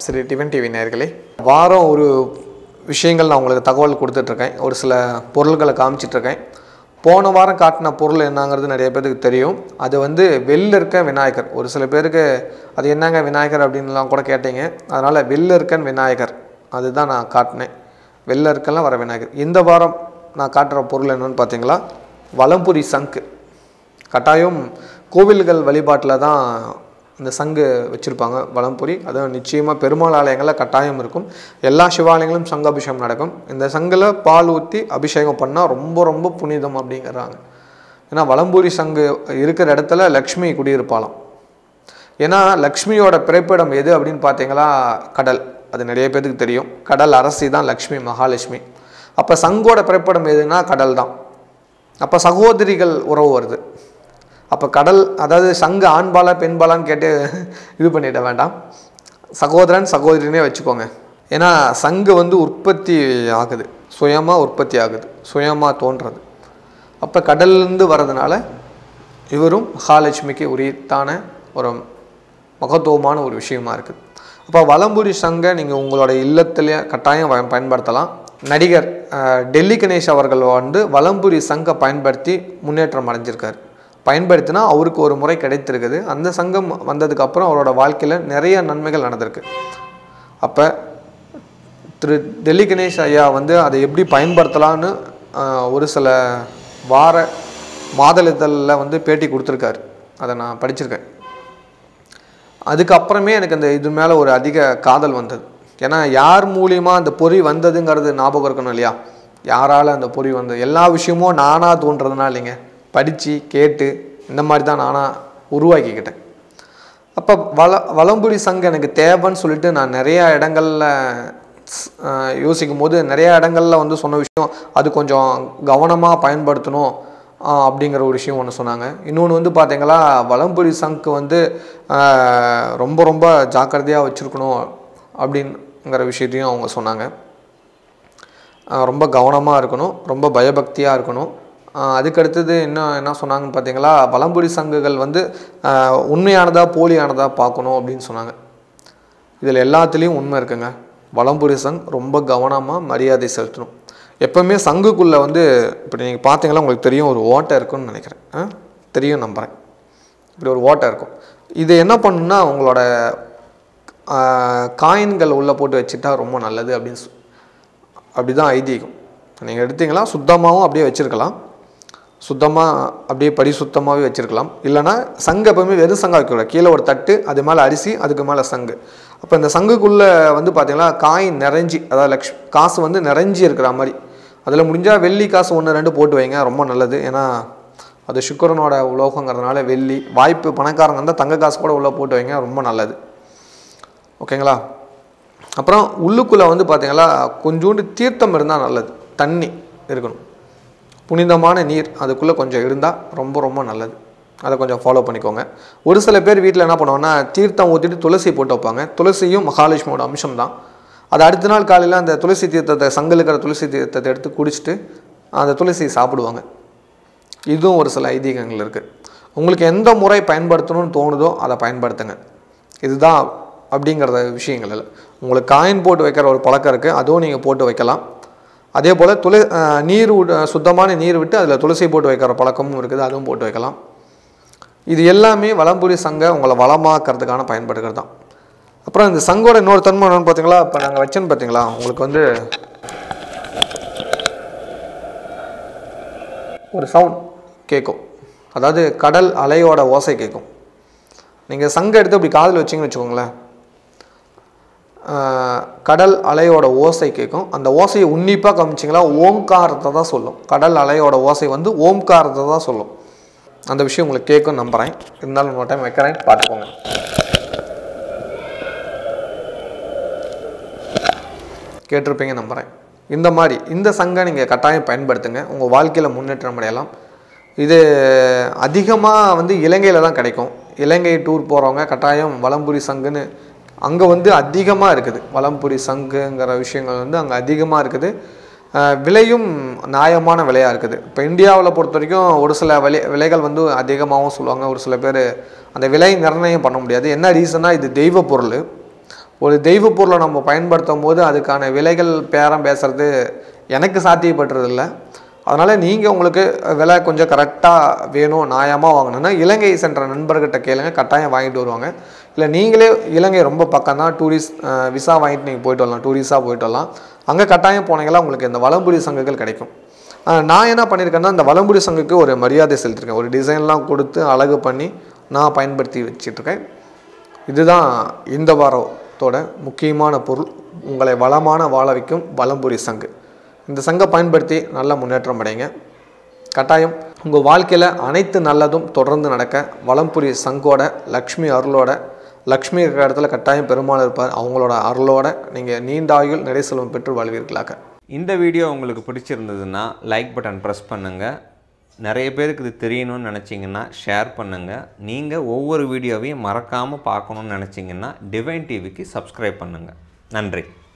சரி டிவன் டிவி நேயர்களே வாரம் ஒரு விஷயங்கள் நான் உங்களுக்கு தகவல் கொடுத்துட்ருக்கேன் ஒரு சில பொருள்களை காமிச்சிட்ருக்கேன் போன வாரம் காட்டின பொருள் என்னங்கிறது நிறைய பேருக்கு தெரியும் அது வந்து வெளில இருக்க விநாயகர் ஒரு சில பேருக்கு அது என்னங்க விநாயகர் அப்படின்லாம் கூட கேட்டீங்க அதனால் வெளில இருக்கன் விநாயகர் அதுதான் நான் காட்டினேன் வெளில இருக்கெல்லாம் வர விநாயகர் இந்த வாரம் நான் காட்டுற பொருள் என்னன்னு பார்த்தீங்களா வலம்புரி சங்கு கட்டாயம் கோவில்கள் வழிபாட்டில் தான் இந்த சங்கு வச்சுருப்பாங்க வலம்புரி அதுவும் நிச்சயமாக பெருமாள் ஆலயங்களில் கட்டாயம் இருக்கும் எல்லா சிவாலயங்களும் சங்க அபிஷேகம் நடக்கும் இந்த சங்கில் பால் ஊற்றி அபிஷேகம் பண்ணால் ரொம்ப ரொம்ப புனிதம் அப்படிங்கிறாங்க ஏன்னா வலம்புரி சங்கு இருக்கிற இடத்துல லக்ஷ்மி குடியிருப்பாளாம் ஏன்னா லக்ஷ்மியோட பிறப்பிடம் எது அப்படின்னு பார்த்தீங்களா கடல் அது நிறைய பேருக்கு தெரியும் கடல் அரசி தான் லக்ஷ்மி மகாலட்சுமி அப்போ சங்கோட பிறப்பிடம் எதுனா கடல் தான் அப்போ சகோதரிகள் உறவு வருது அப்போ கடல் அதாவது சங்கு ஆண்பாலா பெண்பாலான்னு கேட்டு இது பண்ணிட வேண்டாம் சகோதரன் சகோதரினே வச்சுக்கோங்க ஏன்னா சங்கு வந்து உற்பத்தி ஆகுது சுயமாக உற்பத்தி ஆகுது சுயமாக தோன்றது அப்போ கடல்லேருந்து வர்றதுனால இவரும் மகாலட்சுமிக்கு உரித்தான ஒரு மகத்துவமான ஒரு விஷயமா இருக்குது அப்போ வலம்புரி சங்கை நீங்கள் உங்களோட இல்லத்திலே கட்டாயம் பயன்- பயன்படுத்தலாம் நடிகர் அஹ், டெல்லி கணேஷ் அவர்கள் வந்து வலம்புரி சங்கை பயன்படுத்தி முன்னேற்றம் அடைஞ்சிருக்காரு பயன்படுத்தினா அவருக்கு ஒரு முறை கிடைத்திருக்குது அந்த சங்கம் வந்ததுக்கு அப்புறம் அவரோட வாழ்க்கையில் நிறைய நன்மைகள் நடந்திருக்கு அப்போ திரு டெல்லி கணேஷ் ஐயா வந்து அதை எப்படி பயன்படுத்தலான்னு ஆஹ், ஒரு சில வார மாதளிதழில் வந்து பேட்டி கொடுத்துருக்காரு அதை நான் படிச்சிருக்கேன் அதுக்கப்புறமே எனக்கு அந்த இது மேலே ஒரு அதிக காதல் வந்தது ஏன்னா யார் மூலியமா அந்த பொறி வந்ததுங்கிறது ஞாபகம் இருக்கணும் இல்லையா யாரால் அந்த பொறி வந்தது எல்லா விஷயமும் நானாக தோன்றதுனால இல்லைங்க படித்து கேட்டு இந்த மாதிரி தான் நானாக உருவாக்கிக்கிட்டேன் அப்போ வள வலம்புரி சங்கம் எனக்கு தேவைன்னு சொல்லிட்டு நான் நிறையா இடங்களில் யோசிக்கும் போது நிறையா இடங்களில் வந்து சொன்ன விஷயம் அது கொஞ்சம் கவனமாக பயன்படுத்தணும் ஆஹ், அப்படிங்கிற ஒரு விஷயம் ஒன்று சொன்னாங்க இன்னொன்று வந்து பார்த்தீங்களா வலம்புரி சங்கு வந்து ஆஹ், ரொம்ப ரொம்ப ஜாக்கிரதையாக வச்சுருக்கணும் அப்படிங்கிற விஷயத்தையும் அவங்க சொன்னாங்க ஆஹ் ரொம்ப கவனமாக இருக்கணும் ரொம்ப பயபக்தியாக இருக்கணும் ஆஹ் அதுக்கு அடுத்தது என்ன என்ன சொன்னாங்கன்னு பார்த்தீங்களா பழம்புரி சங்குகள் வந்து ஆஹ் உண்மையானதா போலியானதா பார்க்கணும் அப்படின்னு சொன்னாங்க இதில் எல்லாத்துலேயும் உண்மை இருக்குங்க வலம்புரி சங் ரொம்ப கவனமாக மரியாதை செலுத்தணும் எப்பவுமே சங்குக்குள்ளே வந்து இப்படி நீங்கள் பார்த்தீங்களா உங்களுக்கு தெரியும் ஒரு ஓட்டை இருக்குன்னு நினைக்கிறேன் ஆ? தெரியும் நம்புகிறேன் இப்படி ஒரு ஓட்டை இருக்கும் இது என்ன பண்ணுன்னா உங்களோட காயின்கள் உள்ளே போட்டு வச்சுட்டா ரொம்ப நல்லது அப்படின்னு சொ- அப்படிதான் ஐதீகம் நீங்கள் எடுத்தீங்களா சுத்தமாகவும் அப்படியே வச்சுருக்கலாம் சுத்தமாக அப்படியே பரிசுத்தமாகவே வச்சுருக்கலாம் இல்லைன்னா சங்கு எப்பவுமே வெறும் சங்கா வைக்கக்கூடாது கீழே ஒரு தட்டு அது மேலே அரிசி அதுக்கு மேலே சங்கு அப்போ இந்த சங்குக்குள்ளே வந்து பார்த்தீங்கன்னா காயின் நிறைஞ்சி அதாவது லக்ஷ் காசு வந்து நிறைஞ்சி இருக்கிற மாதிரி அதில் முடிஞ்சால் வெள்ளி காசு ஒன்று ரெண்டு போட்டு வைங்க ரொம்ப நல்லது ஏன்னா அது சுக்கரனோட உலோகங்கிறதுனால வெள்ளி வாய்ப்பு பணக்காரங்க இருந்தால் தங்க காசு கூட உள்ளே போட்டு வைங்க ரொம்ப நல்லது ஓகேங்களா அப்புறம் உள்ளுக்குள்ளே வந்து பார்த்தீங்களா கொஞ்சோண்டு தீர்த்தம் இருந்தால் நல்லது தண்ணி இருக்கணும் புனிதமான நீர் அதுக்குள்ளே கொஞ்சம் இருந்தால் ரொம்ப ரொம்ப நல்லது அதை கொஞ்சம் ஃபாலோ பண்ணிக்கோங்க ஒரு சில பேர் வீட்டில் என்ன பண்ணுவாங்கன்னா தீர்த்தம் ஊற்றிட்டு துளசி போட்டு வைப்பாங்க துளசியும் மகாலட்சுமியோட அம்சம் தான் அது அடுத்த நாள் காலையில் அந்த துளசி தீர்த்தத்தை சங்கில் இருக்கிற துளசி தீர்த்தத்தை எடுத்து குடிச்சிட்டு அந்த துளசியை சாப்பிடுவாங்க இதுவும் ஒரு சில ஐதீகங்கள் இருக்குது உங்களுக்கு எந்த முறை பயன்படுத்தணும்னு தோணுதோ அதை பயன்படுத்துங்க இதுதான் அப்படிங்கிறத விஷயங்கள் இல்லை உங்களுக்கு காயின் போட்டு வைக்கிற ஒரு பழக்கம் இருக்குது அதுவும் நீங்கள் போட்டு வைக்கலாம் அதே போல் துள அஹ் நீர் விட்டு சுத்தமான நீர் விட்டு அதில் துளசி போட்டு வைக்கிற பழக்கமும் இருக்குது அதுவும் போட்டு வைக்கலாம் இது எல்லாமே வலம்புரி சங்கை உங்களை வளமாக்கிறதுக்கான பயன்படுகிறது தான் அப்புறம் இந்த சங்கோட இன்னொரு தன்மை என்னன்னு பார்த்தீங்களா இப்போ நாங்கள் வச்சேன்னு பார்த்தீங்களா உங்களுக்கு வந்து ஒரு சவுண்ட் கேட்கும் அதாவது கடல் அலையோட ஓசை கேட்கும் நீங்கள் சங்கம் எடுத்து அப்படி காதில் வச்சிங்கன்னு வச்சுக்கோங்களேன் ஆஹ் கடல் அலையோட ஓசை கேட்கும் அந்த ஓசையை உன்னிப்பாக கவனிச்சிங்களா ஓம்காரத்தை தான் சொல்லும் கடல் அலையோட ஓசை வந்து ஓம்காரத்தை தான் சொல்லும் அந்த விஷயம் உங்களுக்கு கேட்கும் நம்புகிறேன் இருந்தாலும் இன்னொரு டைம் வைக்கிறேன் பார்த்துக்கோங்க கேட்டிருப்பீங்க நம்புகிறேன் இந்த மாதிரி இந்த சங்கை நீங்கள் கட்டாயம் பயன்படுத்துங்க உங்கள் வாழ்க்கையில் முன்னேற்றம் அடையலாம் இது அதிகமாக வந்து இலங்கையில் தான் கிடைக்கும் இலங்கை டூர் போகிறவங்க கட்டாயம் வலம்புரி சங்குன்னு அங்கே வந்து அதிகமாக இருக்குது வலம்புரி சங்குங்கிற விஷயங்கள் வந்து அங்கே அதிகமாக இருக்குது அஹ் விலையும் நியாயமான விலையாக இருக்குது இப்போ இந்தியாவில் பொறுத்த வரைக்கும் ஒரு சில விலை விலைகள் வந்து அதிகமாகவும் சொல்லுவாங்க ஒரு சில பேர் அந்த விலை நிர்ணயம் பண்ண முடியாது என்ன ரீசன்னா இது தெய்வ பொருள் ஒரு தெய்வ பொருளை நம்ம பயன்படுத்தும் போது அதுக்கான விலைகள் பேரம் பேசுறது எனக்கு சாத்தியப்படுறதில்ல அதனால் நீங்கள் உங்களுக்கு விலை கொஞ்சம் கரெக்டாக வேணும் நியாயமாக வாங்கணும்னா இலங்கை சென்ற நண்பர்கிட்ட கேளுங்க கட்டாயம் வாங்கிட்டு வருவாங்க இல்லை நீங்களே இலங்கை ரொம்ப பக்கம் தான் டூரிஸ்ட் விசா வாங்கிட்டு நீங்கள் போயிட்டு வரலாம் டூரிஸ்டாக போயிட்டு வரலாம் அங்கே கட்டாயம் போனீங்களா உங்களுக்கு இந்த வலம்புரி சங்குகள் கிடைக்கும் ஆஹ் நான் என்ன பண்ணியிருக்கேன்னா இந்த வலம்புரி சங்குக்கு ஒரு மரியாதை செலுத்திருக்கேன் ஒரு டிசைன்லாம் கொடுத்து அழகு பண்ணி நான் பயன்படுத்தி வச்சிட்ருக்கேன் இதுதான் இந்த வாரத்தோட முக்கியமான பொருள் உங்களை வளமான வாழ வைக்கும் வலம்புரி சங்கு இந்த சங்கை பயன்படுத்தி நல்ல முன்னேற்றம் அடைங்க கட்டாயம் உங்கள் வாழ்க்கையில் அனைத்து நல்லதும் தொடர்ந்து நடக்க வலம்புரி சங்கோட லக்ஷ்மி அருளோட லக்ஷ்மி இருக்கிற இடத்துல கட்டாயம் பெருமாள் இருப்பார் அவங்களோட அருளோட நீங்கள் நீண்ட ஆயுள் நிறை செல்வம் பெற்று வாழ்வீர்களாக இந்த வீடியோ உங்களுக்கு பிடிச்சிருந்ததுன்னா லைக் பட்டன் ப்ரெஸ் பண்ணுங்கள் நிறைய பேருக்கு இது தெரியணும்னு நினச்சிங்கன்னா ஷேர் பண்ணுங்கள் நீங்கள் ஒவ்வொரு வீடியோவையும் மறக்காமல் பார்க்கணுன்னு நினச்சிங்கன்னா டிவைன் டிவிக்கு சப்ஸ்கிரைப் பண்ணுங்கள் நன்றி